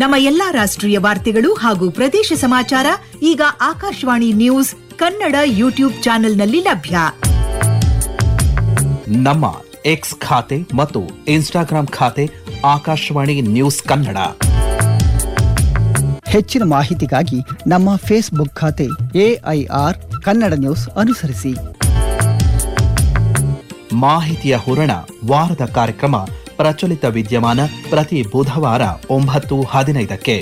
ನಮ್ಮ ಎಲ್ಲಾ ರಾಷ್ಟ್ರೀಯ ವಾರ್ತೆಗಳು ಹಾಗೂ ಪ್ರದೇಶ ಸಮಾಚಾರ ಈಗ ಆಕಾಶವಾಣಿ ನ್ಯೂಸ್ ಕನ್ನಡ ಯೂಟ್ಯೂಬ್ ಚಾನೆಲ್ನಲ್ಲಿ ಲಭ್ಯ ನಮ್ಮ ಎಕ್ಸ್ ಖಾತೆ ಮತ್ತು ಇನ್ಸ್ಟಾಗ್ರಾಂ ಖಾತೆ ಆಕಾಶವಾಣಿ ನ್ಯೂಸ್ ಕನ್ನಡ ಹೆಚ್ಚಿನ ಮಾಹಿತಿಗಾಗಿ ನಮ್ಮ ಫೇಸ್ಬುಕ್ ಖಾತೆ ಎಐಆರ್ ಕನ್ನಡ ನ್ಯೂಸ್ ಅನುಸರಿಸಿ ಮಾಹಿತಿಯ ಹೂರಣ ವಾರದ ಕಾರ್ಯಕ್ರಮ ಪ್ರಚಲಿತ ವಿದ್ಯಮಾನ ಪ್ರತಿ ಬುಧವಾರ ಒಂಬತ್ತು ಹದಿನೈದಕ್ಕೆ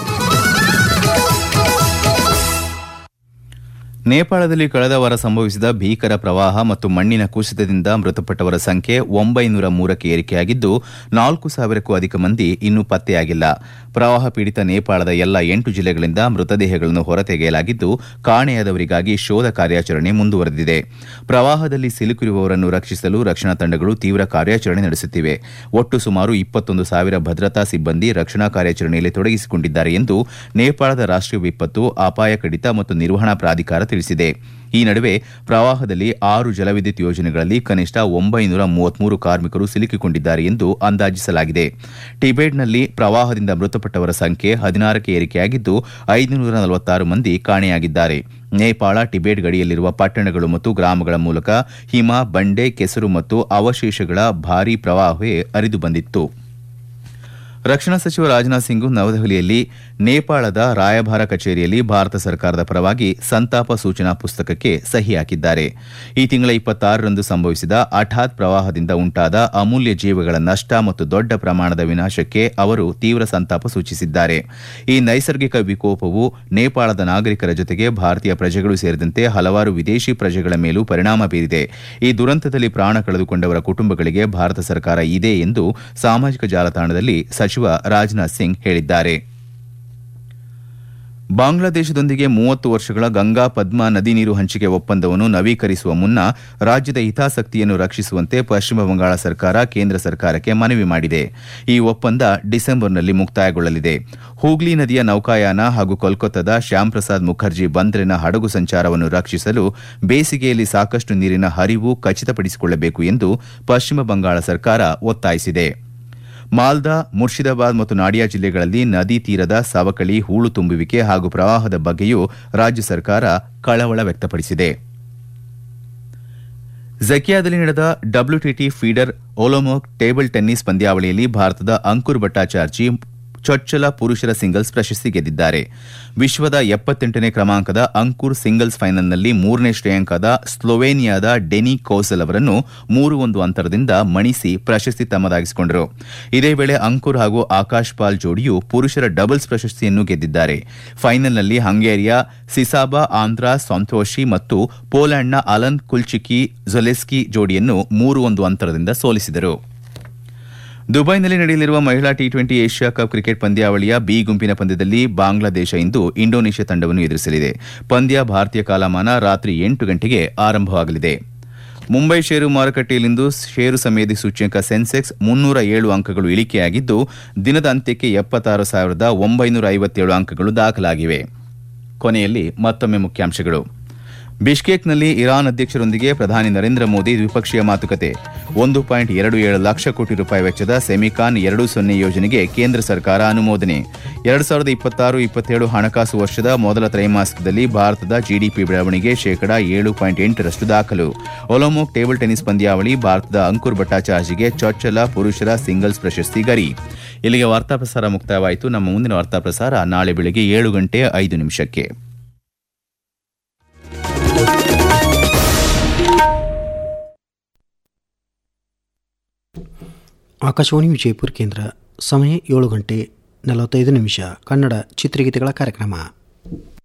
ನೇಪಾಳದಲ್ಲಿ ಕಳೆದ ವಾರ ಸಂಭವಿಸಿದ ಭೀಕರ ಪ್ರವಾಹ ಮತ್ತು ಮಣ್ಣಿನ ಕುಸಿತದಿಂದ ಮೃತಪಟ್ಟವರ ಸಂಖ್ಯೆ ಒಂಬೈನೂರ ಮೂರಕ್ಕೆ ಏರಿಕೆಯಾಗಿದ್ದು ನಾಲ್ಕು ಸಾವಿರಕ್ಕೂ ಅಧಿಕ ಮಂದಿ ಇನ್ನೂ ಪತ್ತೆಯಾಗಿಲ್ಲ ಪ್ರವಾಹ ಪೀಡಿತ ನೇಪಾಳದ ಎಲ್ಲ ಎಂಟು ಜಿಲ್ಲೆಗಳಿಂದ ಮೃತದೇಹಗಳನ್ನು ಹೊರತೆಗೆಯಲಾಗಿದ್ದು ಕಾಣೆಯಾದವರಿಗಾಗಿ ಶೋಧ ಕಾರ್ಯಾಚರಣೆ ಮುಂದುವರೆದಿದೆ ಪ್ರವಾಹದಲ್ಲಿ ಸಿಲುಕಿರುವವರನ್ನು ರಕ್ಷಿಸಲು ರಕ್ಷಣಾ ತಂಡಗಳು ತೀವ್ರ ಕಾರ್ಯಾಚರಣೆ ನಡೆಸುತ್ತಿವೆ ಒಟ್ಟು ಸುಮಾರು ಇಪ್ಪತ್ತೊಂದು ಸಾವಿರ ಭದ್ರತಾ ಸಿಬ್ಬಂದಿ ರಕ್ಷಣಾ ಕಾರ್ಯಾಚರಣೆಯಲ್ಲಿ ತೊಡಗಿಸಿಕೊಂಡಿದ್ದಾರೆ ಎಂದು ನೇಪಾಳದ ರಾಷ್ಟೀಯ ವಿಪತ್ತು ಅಪಾಯ ಕಡಿತ ಮತ್ತು ನಿರ್ವಹಣಾ ಪ್ರಾಧಿಕಾರ ತಿಳಿಸಿದೆ ಈ ನಡುವೆ ಪ್ರವಾಹದಲ್ಲಿ ಆರು ಜಲವಿದ್ಯುತ್ ಯೋಜನೆಗಳಲ್ಲಿ ಕನಿಷ್ಠ ಒಂಬೈನೂರ ಮೂವತ್ಮೂರು ಕಾರ್ಮಿಕರು ಸಿಲುಕಿಕೊಂಡಿದ್ದಾರೆ ಎಂದು ಅಂದಾಜಿಸಲಾಗಿದೆ ಟಿಬೆಟ್ನಲ್ಲಿ ಪ್ರವಾಹದಿಂದ ಮೃತಪಟ್ಟವರ ಸಂಖ್ಯೆ ಹದಿನಾರಕ್ಕೆ ಏರಿಕೆಯಾಗಿದ್ದು ಐದುನೂರ ನಲವತ್ತಾರು ಮಂದಿ ಕಾಣೆಯಾಗಿದ್ದಾರೆ ನೇಪಾಳ ಟಿಬೆಟ್ ಗಡಿಯಲ್ಲಿರುವ ಪಟ್ಟಣಗಳು ಮತ್ತು ಗ್ರಾಮಗಳ ಮೂಲಕ ಹಿಮ ಬಂಡೆ ಕೆಸರು ಮತ್ತು ಅವಶೇಷಗಳ ಭಾರೀ ಪ್ರವಾಹವೇ ಹರಿದು ಬಂದಿತ್ತು ರಕ್ಷಣಾ ಸಚಿವ ರಾಜನಾಥ್ ಸಿಂಗ್ ನವದೆಹಲಿಯಲ್ಲಿ ನೇಪಾಳದ ರಾಯಭಾರ ಕಚೇರಿಯಲ್ಲಿ ಭಾರತ ಸರ್ಕಾರದ ಪರವಾಗಿ ಸಂತಾಪ ಸೂಚನಾ ಪುಸ್ತಕಕ್ಕೆ ಸಹಿ ಹಾಕಿದ್ದಾರೆ ಈ ತಿಂಗಳ ಇಪ್ಪತ್ತಾರರಂದು ಸಂಭವಿಸಿದ ಹಠಾತ್ ಪ್ರವಾಹದಿಂದ ಉಂಟಾದ ಅಮೂಲ್ಯ ಜೀವಗಳ ನಷ್ಟ ಮತ್ತು ದೊಡ್ಡ ಪ್ರಮಾಣದ ವಿನಾಶಕ್ಕೆ ಅವರು ತೀವ್ರ ಸಂತಾಪ ಸೂಚಿಸಿದ್ದಾರೆ ಈ ನೈಸರ್ಗಿಕ ವಿಕೋಪವು ನೇಪಾಳದ ನಾಗರಿಕರ ಜೊತೆಗೆ ಭಾರತೀಯ ಪ್ರಜೆಗಳು ಸೇರಿದಂತೆ ಹಲವಾರು ವಿದೇಶಿ ಪ್ರಜೆಗಳ ಮೇಲೂ ಪರಿಣಾಮ ಬೀರಿದೆ ಈ ದುರಂತದಲ್ಲಿ ಪ್ರಾಣ ಕಳೆದುಕೊಂಡವರ ಕುಟುಂಬಗಳಿಗೆ ಭಾರತ ಸರ್ಕಾರ ಇದೆ ಎಂದು ಸಾಮಾಜಿಕ ಜಾಲತಾಣದಲ್ಲಿ ಸಚಿವ ರಾಜನಾಥ್ ಸಿಂಗ್ ಹೇಳಿದ್ದಾರೆ ಬಾಂಗ್ಲಾದೇಶದೊಂದಿಗೆ ಮೂವತ್ತು ವರ್ಷಗಳ ಗಂಗಾ ಪದ್ಮಾ ನದಿ ನೀರು ಹಂಚಿಕೆ ಒಪ್ಪಂದವನ್ನು ನವೀಕರಿಸುವ ಮುನ್ನ ರಾಜ್ಯದ ಹಿತಾಸಕ್ತಿಯನ್ನು ರಕ್ಷಿಸುವಂತೆ ಪಶ್ಚಿಮ ಬಂಗಾಳ ಸರ್ಕಾರ ಕೇಂದ್ರ ಸರ್ಕಾರಕ್ಕೆ ಮನವಿ ಮಾಡಿದೆ ಈ ಒಪ್ಪಂದ ಡಿಸೆಂಬರ್ನಲ್ಲಿ ಮುಕ್ತಾಯಗೊಳ್ಳಲಿದೆ ಹೂಗ್ಲಿ ನದಿಯ ನೌಕಾಯಾನ ಹಾಗೂ ಕೋಲ್ಕತ್ತಾದ ಶ್ಯಾಮ್ ಪ್ರಸಾದ್ ಮುಖರ್ಜಿ ಬಂದರಿನ ಹಡಗು ಸಂಚಾರವನ್ನು ರಕ್ಷಿಸಲು ಬೇಸಿಗೆಯಲ್ಲಿ ಸಾಕಷ್ಟು ನೀರಿನ ಹರಿವು ಖಚಿತಪಡಿಸಿಕೊಳ್ಳಬೇಕು ಎಂದು ಪಶ್ಚಿಮ ಬಂಗಾಳ ಸರ್ಕಾರ ಒತ್ತಾಯಿಸಿದೆ ಮಾಲ್ದಾ ಮುರ್ಷಿದಾಬಾದ್ ಮತ್ತು ನಾಡಿಯಾ ಜಿಲ್ಲೆಗಳಲ್ಲಿ ನದಿ ತೀರದ ಸವಕಳಿ ಹೂಳು ತುಂಬುವಿಕೆ ಹಾಗೂ ಪ್ರವಾಹದ ಬಗ್ಗೆಯೂ ರಾಜ್ಯ ಸರ್ಕಾರ ಕಳವಳ ವ್ಯಕ್ತಪಡಿಸಿದೆ ಝಕಿಯಾದಲ್ಲಿ ನಡೆದ WTT feeder Olomouc table tennis ಪಂದ್ಯಾವಳಿಯಲ್ಲಿ ಭಾರತದ ಅಂಕುರ್ ಭಟ್ಟಾಚಾರ್ಜಿ ಚೊಚ್ಚಲ ಪುರುಷರ ಸಿಂಗಲ್ಸ್ ಪ್ರಶಸ್ತಿ ಗೆದ್ದಿದ್ದಾರೆ ವಿಶ್ವದ ಎಪ್ಪತ್ತೆಂಟನೇ ಕ್ರಮಾಂಕದ ಅಂಕುರ್ ಸಿಂಗಲ್ಸ್ ಫೈನಲ್ನಲ್ಲಿ ಮೂರನೇ ಶ್ರೇಯಾಂಕದ ಸ್ಲೋವೇನಿಯಾದ ಡೆನಿ ಕೌಸಲ್ ಅವರನ್ನು ಮೂರು ಒಂದು ಅಂತರದಿಂದ ಮಣಿಸಿ ಪ್ರಶಸ್ತಿ ತಮ್ಮದಾಗಿಸಿಕೊಂಡರು ಇದೇ ವೇಳೆ ಅಂಕುರ್ ಹಾಗೂ ಆಕಾಶ್ ಪಾಲ್ ಜೋಡಿಯು ಪುರುಷರ ಡಬಲ್ಸ್ ಪ್ರಶಸ್ತಿಯನ್ನು ಗೆದ್ದಿದ್ದಾರೆ ಫೈನಲ್ನಲ್ಲಿ ಹಂಗೇರಿಯ ಸಿಸಾಬಾ ಆಂಧ್ರ ಸಂತೋಷಿ ಮತ್ತು ಪೋಲೆಂಡ್ನ ಅಲನ್ ಕುಲ್ಚಿಕಿ ಜೊಲೆಸ್ಕಿ ಜೋಡಿಯನ್ನು ಮೂರು ಒಂದು ಅಂತರದಿಂದ ಸೋಲಿಸಿದರು ದುಬೈನಲ್ಲಿ ನಡೆಯಲಿರುವ ಮಹಿಳಾ T twenty Asia cup cricket ಪಂದ್ಯಾವಳಿಯ ಬಿ ಗುಂಪಿನ ಪಂದ್ಯದಲ್ಲಿ ಬಾಂಗ್ಲಾದೇಶ ಇಂದು ಇಂಡೋನೇಷ್ಯಾ ತಂಡವನ್ನು ಎದುರಿಸಲಿದೆ ಪಂದ್ಯ ಭಾರತೀಯ ಕಾಲಮಾನ ರಾತ್ರಿ ಎಂಟು ಗಂಟೆಗೆ ಆರಂಭವಾಗಲಿದೆ ಮುಂಬೈ ಷೇರು ಮಾರುಕಟ್ಟೆಯಲ್ಲಿಂದು ಷೇರು ಸಮೇತಿ ಸೂಚ್ಯಂಕ ಸೆನ್ಸೆಕ್ಸ್ ಮುನ್ನೂರ ಏಳು ಅಂಕಗಳು ಇಳಿಕೆಯಾಗಿದ್ದು ದಿನದ ಅಂತ್ಯಕ್ಕೆ ಎಪ್ಪತ್ತಾರು ಸಾವಿರದ ಒಂಬೈನೂರ ಐವತ್ತೇಳು ಅಂಕಗಳು ದಾಖಲಾಗಿವೆ ಕೊನೆಯಲ್ಲಿ ಮತ್ತೊಮ್ಮೆ ಮುಖ್ಯಾಂಶಗಳು ಬಿಷ್ಕೇಕ್ನಲ್ಲಿ ಇರಾನ್ ಅಧ್ಯಕ್ಷರೊಂದಿಗೆ ಪ್ರಧಾನಿ ನರೇಂದ್ರ ಮೋದಿ ದ್ವಿಪಕ್ಷೀಯ ಮಾತುಕತೆ ಒಂದು ಪಾಯಿಂಟ್ ಎರಡು ಏಳು ಲಕ್ಷ ಕೋಟಿ ರೂಪಾಯಿ ವೆಚ್ಚದ ಸೆಮಿಕಾನ್ ಎರಡು ಸೊನ್ನೆ ಯೋಜನೆಗೆ ಕೇಂದ್ರ ಸರ್ಕಾರ ಅನುಮೋದನೆ ಎರಡು ಸಾವಿರದ ಇಪ್ಪತ್ತಾರು ಇಪ್ಪತ್ತೇಳು ಹಣಕಾಸು ವರ್ಷದ ಮೊದಲ ತ್ರೈಮಾಸಿಕದಲ್ಲಿ ಭಾರತದ ಜಿಡಿಪಿ ಬೆಳವಣಿಗೆ ಶೇಕಡಾ ಏಳು ಪಾಯಿಂಟ್ ಎಂಟರಷ್ಟು ದಾಖಲು ಒಲೋಮೋಕ್ ಟೇಬಲ್ ಟೆನ್ನಿಸ್ ಪಂದ್ಯಾವಳಿ ಭಾರತದ ಅಂಕುರ್ ಭಟ್ಟಾಚಾರ್ಜಿಗೆ ಚೊಚ್ಚಲ ಪುರುಷರ ಸಿಂಗಲ್ಸ್ ಪ್ರಶಸ್ತಿ ಗರಿ ಇಲ್ಲಿಗೆ ವಾರ್ತಾ ಪ್ರಸಾರ ಮುಕ್ತಾಯವಾಯಿತು ನಮ್ಮ ಮುಂದಿನ ವಾರ್ತಾ ಪ್ರಸಾರ ನಾಳೆ ಬೆಳಗ್ಗೆ ಏಳು ಗಂಟೆ ಐದು ನಿಮಿಷಕ್ಕೆ ಆಕಾಶವಾಣಿ ವಿಜಯಪುರ ಕೇಂದ್ರ ಸಮಯ ಏಳು ಗಂಟೆ ನಲವತ್ತೈದು ನಿಮಿಷ ಕನ್ನಡ ಚಿತ್ರಗೀತೆಗಳ ಕಾರ್ಯಕ್ರಮ